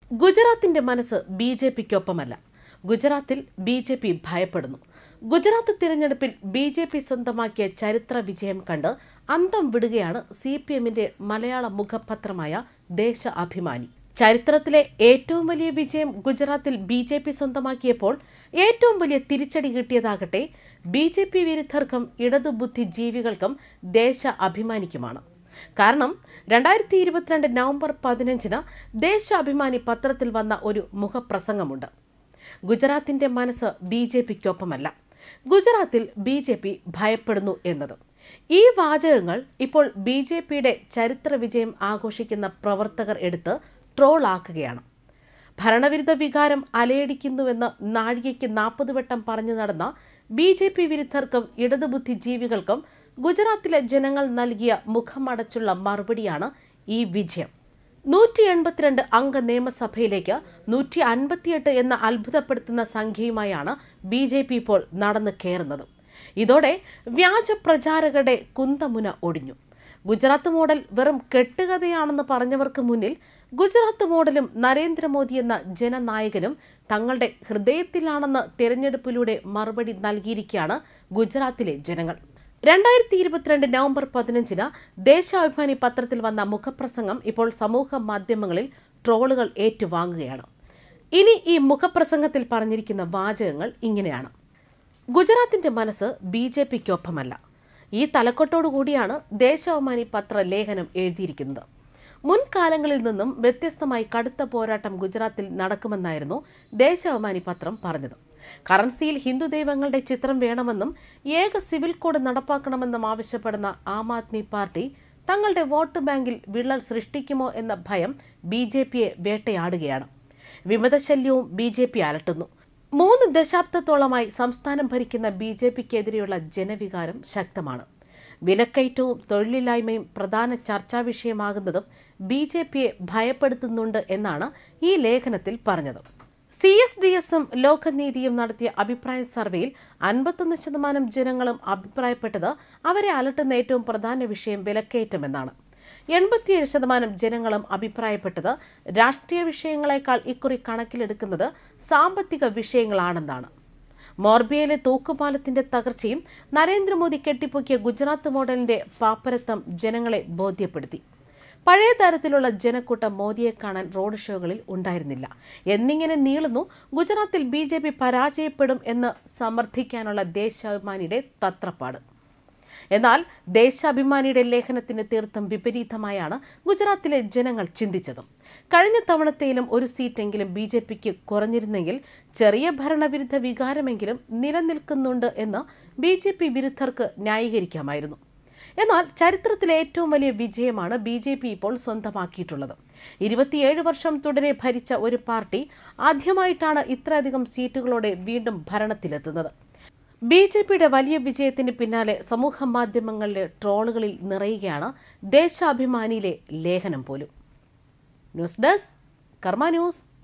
ഗുജറാത്തിന്റെ മനസ്സ് B J പിക്കൊപ്പമല്ല ഗുജറാത്തിൽ B J P ഭയപ്പെടുന്നു ഗുജറാത്ത് തിരഞ്ഞെടുപ്പിൽ ബി ജെ പി സ്വന്തമാക്കിയ ചരിത്ര വിജയം കണ്ട് അന്തം വിടുകയാണ് സി പി എമ്മിന്റെ മലയാള മുഖപത്രമായ ദേശ അഭിമാനി ചരിത്രത്തിലെ ഏറ്റവും വലിയ വിജയം ഗുജറാത്തിൽ ബി ജെ പി സ്വന്തമാക്കിയപ്പോൾ ഏറ്റവും വലിയ തിരിച്ചടി കിട്ടിയതാകട്ടെ ബി ജെ പി വിരുദ്ധർക്കും ഇടതുബുദ്ധി ജീവികൾക്കും ദേശ അഭിമാനിക്കുമാണ് കാരണം രണ്ടായിരത്തി ഇരുപത്തിരണ്ട് നവംബർ പതിനഞ്ചിന് ദേശാഭിമാനി പത്രത്തിൽ വന്ന ഒരു മുഖപ്രസംഗമുണ്ട് ഗുജറാത്തിന്റെ മനസ്സ് ബി ജെ പിക്കൊപ്പമല്ല ഗുജറാത്തിൽ ബി ജെ പി ഭയപ്പെടുന്നു എന്നത് ഈ വാചകങ്ങൾ ഇപ്പോൾ ബി ജെ പിയുടെ ചരിത്ര വിജയം ആഘോഷിക്കുന്ന പ്രവർത്തകർ എടുത്ത് ട്രോളാക്കുകയാണ് ഭരണവിരുദ്ധ വികാരം അലയടിക്കുന്നുവെന്ന് നാഴികയ്ക്ക് നാൽപ്പത് വട്ടം പറഞ്ഞു നടന്ന ബി ജെ പി വിരുദ്ധർക്കും ഇടതുബുദ്ധി ജീവികൾക്കും ഗുജറാത്തിലെ ജനങ്ങൾ നൽകിയ മുഖമടച്ചുള്ള മറുപടിയാണ് ഈ വിജയം നൂറ്റി എൺപത്തിരണ്ട് അംഗ നിയമസഭയിലേക്ക് നൂറ്റി അൻപത്തിയെട്ട് എന്ന അത്ഭുതപ്പെടുത്തുന്ന സംഖ്യയുമായാണ് ബി ജെ പി ഇപ്പോൾ നടന്നു കയറുന്നത് ഇതോടെ വ്യാജ പ്രചാരകരുടെ കുന്തമുന ഒടിഞ്ഞു ഗുജറാത്ത് മോഡൽ വെറും കെട്ടുകഥയാണെന്ന് പറഞ്ഞവർക്ക് മുന്നിൽ ഗുജറാത്ത് മോഡലും നരേന്ദ്രമോദി എന്ന ജനനായകനും തങ്ങളുടെ ഹൃദയത്തിലാണെന്ന് തിരഞ്ഞെടുപ്പിലൂടെ മറുപടി നൽകിയിരിക്കുകയാണ് ഗുജറാത്തിലെ ജനങ്ങൾ രണ്ടായിരത്തി ഇരുപത്തിരണ്ട് നവംബർ പതിനഞ്ചിന് ദേശാഭിമാനി പത്രത്തിൽ വന്ന മുഖപ്രസംഗം ഇപ്പോൾ സമൂഹ മാധ്യമങ്ങളിൽ ട്രോളുകൾ ഏറ്റുവാങ്ങുകയാണ് ഇനി ഈ മുഖപ്രസംഗത്തിൽ പറഞ്ഞിരിക്കുന്ന വാചകങ്ങൾ ഇങ്ങനെയാണ് ഗുജറാത്തിന്റെ മനസ്സ് ബി ജെ പിക്കൊപ്പമല്ല ഈ തലക്കെട്ടോടുകൂടിയാണ് ദേശാഭിമാനി പത്ര ലേഖനം എഴുതിയിരിക്കുന്നത് മുൻകാലങ്ങളിൽ നിന്നും വ്യത്യസ്തമായി കടുത്ത പോരാട്ടം ഗുജറാത്തിൽ നടക്കുമെന്നായിരുന്നു ദേശാഭിമാനി പത്രം പറഞ്ഞത് കറൻസിയിൽ ഹിന്ദു ദൈവങ്ങളുടെ ചിത്രം വേണമെന്നും ഏക സിവിൽ കോഡ് നടപ്പാക്കണമെന്നും ആവശ്യപ്പെടുന്ന ആം ആദ്മി പാർട്ടി തങ്ങളുടെ വോട്ട് ബാങ്കിൽ വിള്ളൽ സൃഷ്ടിക്കുമോ എന്ന ഭയം ബി ജെ പിയെ വേട്ടയാടുകയാണ് വിമതശല്യവും ബി ജെ പി അലട്ടുന്നു മൂന്ന് ദശാബ്ദത്തോളമായി സംസ്ഥാനം ഭരിക്കുന്ന ബി ജെ പിക്കെതിരെയുള്ള ജനവികാരം ശക്തമാണ് വിലക്കയറ്റവും തൊഴിലില്ലായ്മയും പ്രധാന ചർച്ചാ വിഷയമാകുന്നതും ബി ജെ പിയെ ഭയപ്പെടുത്തുന്നുണ്ട് എന്നാണ് ഈ ലേഖനത്തിൽ പറഞ്ഞത് സി എസ് ഡി എസും ലോകനീതിയും നടത്തിയ അഭിപ്രായ സർവേയിൽ അൻപത്തൊന്ന് ശതമാനം ജനങ്ങളും അഭിപ്രായപ്പെട്ടത് അവരെ അലട്ടുന്ന ഏറ്റവും പ്രധാന വിഷയം വിലക്കയറ്റമെന്നാണ് എൺപത്തിയേഴ് ശതമാനം ജനങ്ങളും അഭിപ്രായപ്പെട്ടത് രാഷ്ട്രീയ വിഷയങ്ങളെക്കാൾ ഇക്കുറി കണക്കിലെടുക്കുന്നത് സാമ്പത്തിക വിഷയങ്ങളാണെന്നാണ് മോർബിയയിലെ തൂക്കുപാലത്തിന്റെ തകർച്ചയും നരേന്ദ്രമോദി കെട്ടിപ്പൊക്കിയ ഗുജറാത്ത് മോഡലിന്റെ പാപ്പരത്വം ജനങ്ങളെ ബോധ്യപ്പെടുത്തി പഴയ തരത്തിലുള്ള ജനക്കൂട്ടം മോദിയെ കാണാൻ റോഡ് ഷോകളിൽ ഉണ്ടായിരുന്നില്ല എന്നിങ്ങനെ നീളുന്നു ഗുജറാത്തിൽ ബി ജെ പി പരാജയപ്പെടും എന്ന് സമർത്ഥിക്കാനുള്ള ദേശാഭിമാനിയുടെ തത്രപ്പാട് എന്നാൽ ദേശാഭിമാനിയുടെ ലേഖനത്തിന് തീർത്തും വിപരീതമായാണ് ഗുജറാത്തിലെ ജനങ്ങൾ ചിന്തിച്ചത് കഴിഞ്ഞ തവണത്തെയിലും ഒരു സീറ്റെങ്കിലും ബി ജെ പിക്ക് കുറഞ്ഞിരുന്നെങ്കിൽ ചെറിയ ഭരണവിരുദ്ധ വികാരമെങ്കിലും നിലനിൽക്കുന്നുണ്ട് എന്ന് ബി ജെ പി വിരുദ്ധർക്ക് ന്യായീകരിക്കാമായിരുന്നു എന്നാൽ ചരിത്രത്തിലെ ഏറ്റവും വലിയ വിജയമാണ് ബി ജെ പി ഇപ്പോൾ സ്വന്തമാക്കിയിട്ടുള്ളത് ഇരുപത്തിയേഴ് വർഷം തുടരെ ഭരിച്ച ഒരു പാർട്ടി ആദ്യമായിട്ടാണ് ഇത്രയധികം സീറ്റുകളോടെ വീണ്ടും ഭരണത്തിലെത്തുന്നത് ബി ജെ പിയുടെ വലിയ വിജയത്തിന് പിന്നാലെ സമൂഹ മാധ്യമങ്ങളിലെ ട്രോളുകളിൽ നിറയുകയാണ് ദേശാഭിമാനിയിലെ ലേഖനം പോലും ന്യൂസ് ഡെസ്ക് കർമ്മ ന്യൂസ്